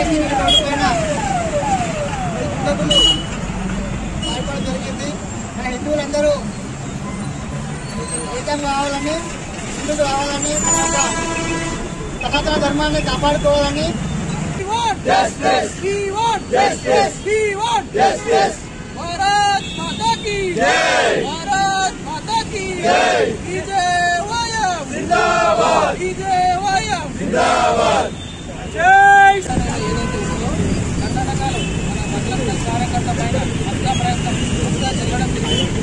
దీనికి రోడ్డు పైన దుండగులు భయపడడం జరిగింది మన హిందువులందరూ ఏకం కావాలని ముందుకు రావాలని మన యొక్క సనాతన ధర్మాన్ని కాపాడుకోవాలని Justice! We want justice! We want justice! Bharat माता की जय भारत माता की जय విజయవాయం జిందాబాద్ విజయవాయం జిందాబాద్ జై ఏదైతే ఉందో ఖండనకాలు మన మధ్య కార్యకర్త పైన హత్యా ప్రయత్నం పూర్తిగా జరగడం జరిగింది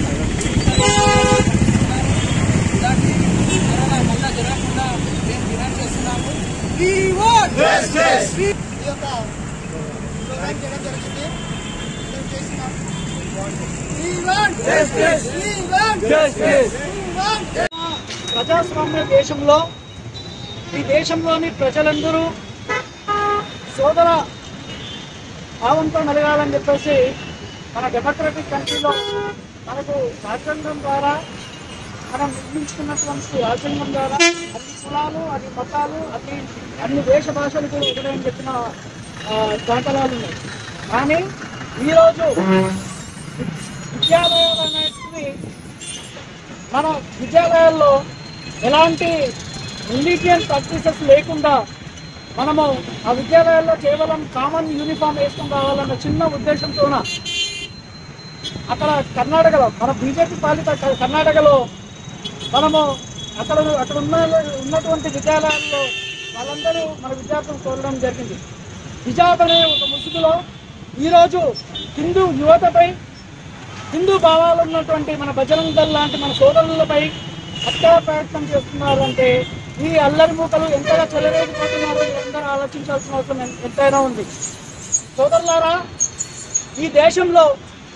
ఇలాంటి కరోనా మళ్ళా జరగకుండా మేము డిమాండ్ చేస్తున్నాము We want justice! ఈ యొక్క ప్రోగ్రాం చేయడం జరిగింది మేము చేసినాం We want Justice! We want Justice! We want ప్రజాస్వామ్య దేశంలో ఈ దేశంలోని ప్రజలందరూ సోదర భావంతో మెలగాలని చెప్పేసి మన డెమోక్రటిక్ కంట్రీలో మనకు రాజ్యాంగం ద్వారా మనం నిర్మించుకున్నటువంటి రాజ్యాంగం ద్వారా అన్ని కులాలు అన్ని మతాలు అన్ని అన్ని దేశ భాషలు కూడా ఒకటని చెప్పిన ఆ, దాఖలాలు ఉన్నాయి కానీ ఈరోజు విద్యాలయాలు అనేటివి మన విద్యాలయాల్లో ఎలాంటి రిలీజియన్ ప్రాక్టీసెస్ లేకుండా మనము ఆ విద్యాలయాల్లో కేవలం కామన్ యూనిఫామ్ వేసుకొని రావాలన్న చిన్న ఉద్దేశంతోన అక్కడ కర్ణాటకలో మన బీజేపీ పాలిత క- కర్ణాటకలో మనము అక్కడ అక్కడ ఉన్న ఉన్నటువంటి విద్యాలయాల్లో వాళ్ళందరూ మన విద్యార్థులు కోరడం జరిగింది హిజాబ్ అనే ఒక ముసుగులో ఈరోజు హిందూ యువతపై హిందూ భావాలు ఉన్నటువంటి మన బజరంగ దళ్ లాంటి మన సోదరులపై హత్యా ప్రయత్నం చేస్తున్నారు అంటే ఈ అల్లరి మూకలు ఎంతగా చెలరేగిపోతున్నారో అందరూ ఆలోచించాల్సిన అవసరం ఎన్- ఎంతైనా ఉంది సోదరులారా ఈ దేశంలో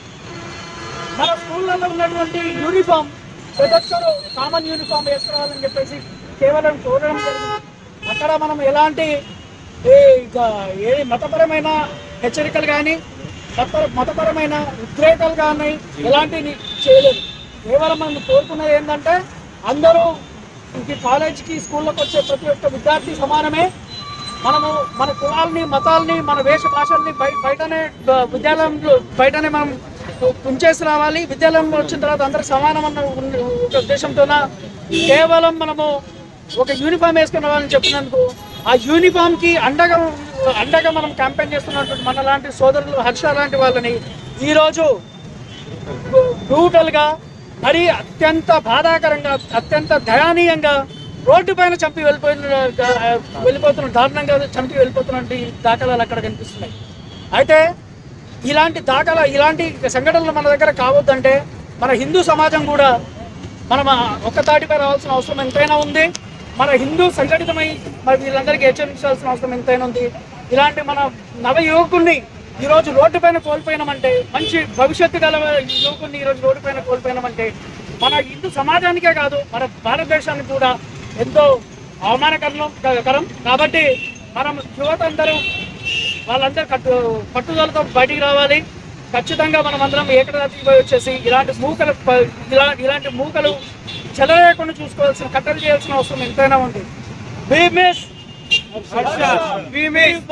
మన స్కూళ్ళల్లో ఉన్నటువంటి యూనిఫామ్ ప్రతి ఒక్కరు కామన్ యూనిఫామ్ వేసుకోవాలని చెప్పేసి కేవలం చూడడం జరిగింది అక్కడ మనం ఎలాంటి ఏ ఇక ఏ మతపరమైన హెచ్చరికలు కానీ మత మతపరమైన ఉద్రేకాలు కానీ ఎలాంటివి చేయలేదు కేవలం మనం కోరుకున్నది ఏంటంటే అందరూ ఇంక కాలేజీకి స్కూళ్ళకి వచ్చే ప్రతి ఒక్క విద్యార్థి సమానమే మనము మన కులాల్ని మతాల్ని మన వేష భాషల్ని బయ బయటనే బ- విద్యాలయంలో బయటనే మనం ఉంచేసి రావాలి విద్యాలయంలో వచ్చిన తర్వాత అందరూ సమానం అన్న ఉన్న- ఒక ఉద్దేశంతోన కేవలం మనము ఒక యూనిఫామ్ వేసుకుని రావాలని చెప్పినందుకు ఆ యూనిఫామ్ కి అండగా అండగా మనం క్యాంపెయిన్ చేస్తున్నటువంటి మన లాంటి సోదరులు హర్ష లాంటి వాళ్ళని ఈరోజు బ్రూటల్ గా మరి అత్యంత బాధాకరంగా అత్యంత దయానీయంగా రోడ్డు పైన చంపి వెళ్ళిపోయిన వెళ్ళిపోతున్న దారుణంగా చంపి వెళ్ళిపోతున్నటువంటి దాఖలాలు అక్కడ కనిపిస్తున్నాయి అయితే ఇలాంటి దాఖలా ఇలాంటి సంఘటనలు మన దగ్గర కావద్దంటే మన హిందూ సమాజం కూడా మనం ఆ ఒక్క తాటిపై రావాల్సిన అవసరం ఎంతైనా ఉంది మన హిందూ సంఘటితమై మరి వీళ్ళందరికీ హెచ్చరించాల్సిన అవసరం ఎంతైనా ఉంది ఇలాంటి మన నవ యువకుల్ని ఈరోజు రోడ్డు పైన కోల్పోయినామంటే మంచి భవిష్యత్తు గల యువకుల్ని ఈరోజు రోడ్డు పైన కోల్పోయినామంటే మన హిందూ సమాజానికే కాదు మన భారతదేశానికి కూడా ఎంతో అవమానకరం కరం కాబట్టి మనం యువత అందరూ వాళ్ళందరూ కట్టు పట్టుదలతో బయటికి రావాలి ఖచ్చితంగా మనం అందరం ఏకదాటికి పోయి వచ్చేసి ఇలాంటి మూకలు ప- ఇలా ఇలాంటి మూకలు చెలరేయకుండా చూసుకోవాల్సిన కట్టడి చేయాల్సిన అవసరం ఎంతైనా ఉంది We miss- We miss